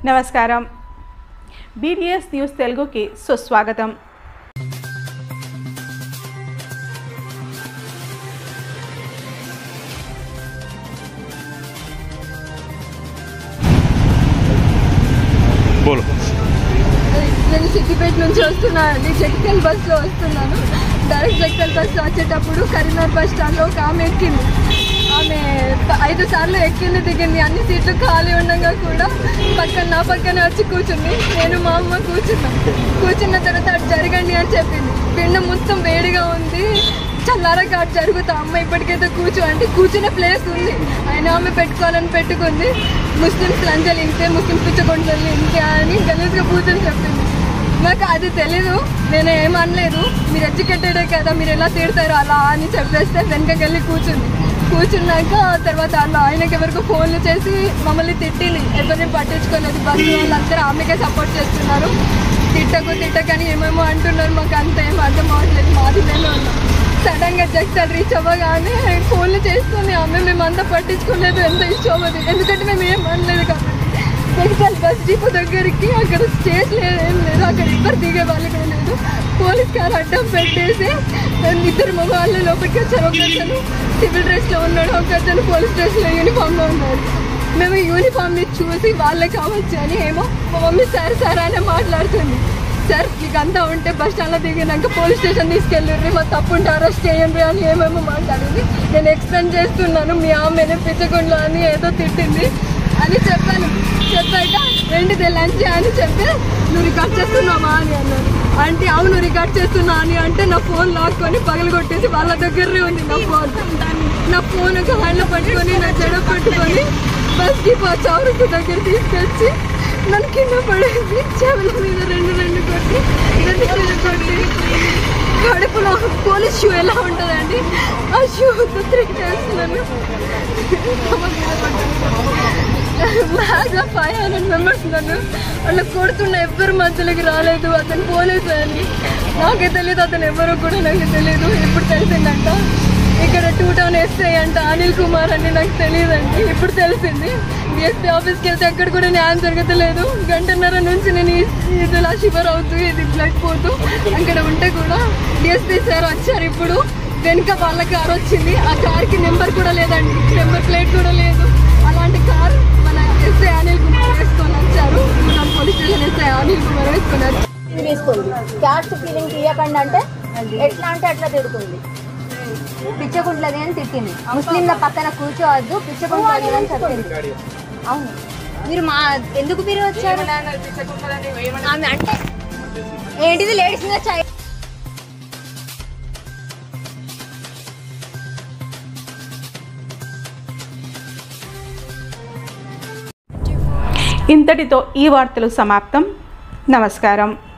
నమస్కారం BDS news తెలుగుకి సుస్వాగతం బోలో నేను సిద్దిపేట నుంచి వస్తున్నాను అండి జగిత్యాల బస్సులో వస్తున్నాను డైరెక్ట్ జగిత్యాల బస్సులో వచ్చేటప్పుడు కరీంనగర్ బస్ స్టాండ్లో ఒక ఆమె ఎక్కింది ఆమె ప- ఐదు సార్లు ఎక్కింది దిగింది అన్ని సీట్లు ఖాళీ ఉండగా కూడా పక్కన నా పక్కన వచ్చి కూర్చుంది నేను మా అమ్మ కూర్చున్నాం కూర్చున్న తర్వాత అటు జరగండి అని చెప్పింది పిండం మొత్తం వేడిగా ఉంది చల్లారగా అటు జరుగుతా అమ్మ ఇప్పటికైతే కూర్చో అంటే కూర్చునే ప్లేస్ ఉంది ఆయన ఆమె పెట్టుకోవాలని పెట్టుకుంది ముస్లిమ్స్ లంచాలు ఇంతే ముస్లిమ్స్ పిచ్చగొంటలు ఇంతే అని గలీజ్గా కూర్చొని చెప్పింది నాకు అది తెలీదు నేను ఏమనలేదు మీరు ఎడ్యుకేటెడే కదా మీరు ఎలా తిడతారు అలా అని చెప్పేస్తే వెనకకి వెళ్ళి కూర్చుంది కూర్చున్నాక తర్వాత అలా ఆయనకి ఎవరికో ఫోన్లు చేసి మమ్మల్ని తిట్టింది ఎవరిని పట్టించుకోలేదు బస్సు వాళ్ళందరూ ఆమెకే సపోర్ట్ చేస్తున్నారు తిట్టకు తిట్టకని ఏమేమో అంటున్నారు మాకు అంత ఏం అర్థం అవ్వట్లేదు మాది మేము ఉన్నాం సడన్ గా జగ్సాల్ రీచ్ అవ్వగానే ఫోన్లు చేస్తుంది ఆమె మేము అంతా పట్టించుకోలేదు ఎంత ఇష్టం అది ఎందుకంటే మేము ఏం అనలేదు కాబట్టి జగిత్యాల బస్ డిపో దగ్గరికి అక్కడ స్టేజ్ లేదు ఏం లేదు అక్కడ ఇద్దరు దిగే వాళ్ళు కూడా లేదు పోలీస్ కార్ అడ్డం పెట్టేసి ఇద్దరు మగవాళ్ళు లోపలికి వచ్చారు ఒక అతను సివిల్ డ్రెస్ లో ఉన్నాడు ఒక అతను పోలీస్ డ్రెస్ లో యూనిఫామ్ లో ఉన్నాడు మేము యూనిఫామ్ ని చూసి వాళ్ళే కావచ్చు అని ఏమో మా మమ్మీ సార్ సార్ అనే మాట్లాడుతుంది సార్ మీకు అంతా ఉంటే బస్ స్టాండ్లో దిగినాక పోలీస్ స్టేషన్ తీసుకెళ్ళండి మా తప్పు ఉంటే అరెస్ట్ చేయండి అని ఏమేమో మాట్లాడింది నేను ఎక్స్ప్లెయిన్ చేస్తున్నాను మీ ఆమెనే పిచ్చకుండా అని ఏదో తిట్టింది అని చెప్పాను చెప్పాక ఏంటిది లంచ్ అని చెప్పి నువ్వు రికార్డ్ చేస్తున్నావా అని అన్నాను అంటే అవును రికార్డ్ చేస్తున్నా అని అంటే నా ఫోన్ లాక్కొని పగలు కొట్టేసి వాళ్ళ దగ్గరే ఉంది నా ఫోన్ నా ఫోన్ ఒక హ్యాండ్లో పట్టుకొని నా జడ పట్టుకొని బస్కి చౌరస్తు దగ్గర తీసుకొచ్చి నన్ను కింద పడేసి చెవుల మీద రెండు రెండు కొట్టి రెండు కింద కొట్టి కడుపులో పోలీస్ షూ ఎలా ఉంటుందండి ఆ షూ త్రీ టైమ్స్ నన్ను బాగా ఫైవ్ హండ్రెడ్ మెంబర్స్ నన్ను అలా కొడుతున్న ఎవ్వరు మధ్యలోకి రాలేదు అతను పోలీసు అండి నాకే తెలియదు అతను ఎవరో కూడా నాకు తెలియదు ఇప్పుడు తెలిసిందంట ఇక్కడ టూ టౌన్ ఎస్ఐ అంట అనిల్ కుమార్ అని నాకు తెలియదండి ఇప్పుడు తెలిసింది డిఎస్పీ ఆఫీస్కి వెళ్తే అక్కడ కూడా న్యాయం జరగట్లేదు గంటన్నర నుంచి నేను ఈ- ఇది ఇలా షివర్ అవుతూ ఇది బ్లడ్ పోతూ అక్కడ ఉంటే కూడా డిఎస్పీ సార్ వచ్చారు ఇప్పుడు వెనుక వాళ్ళ కార్ వచ్చింది ఆ కార్కి నెంబర్ కూడా లేదండి నెంబర్ ప్లేట్ కూడా లేదు అలాంటి కార్ మన ఎస్ఐ అనిల్ కుమార్ వేసుకొని వచ్చారు మన police station SI Anil Kumar వేసుకొని వచ్చారు తీసుకుంది క్యాస్ట్ ఫీలింగ్ తీయకండి అంటే ఎట్లా అంటే అట్లా తిడుతుంది పిచ్చకుంట్లది అని తిట్టింది ముస్లింల పక్కన కూర్చోవద్దు పిచ్చకుంట్లది అని చెప్పింది అవును మీరు మా ఎందుకు మీరు వచ్చారు ఆమె అంటే ఏంటిది లేడీస్ మీద చై ఇంతటితో ఈ వార్తలు సమాప్తం నమస్కారం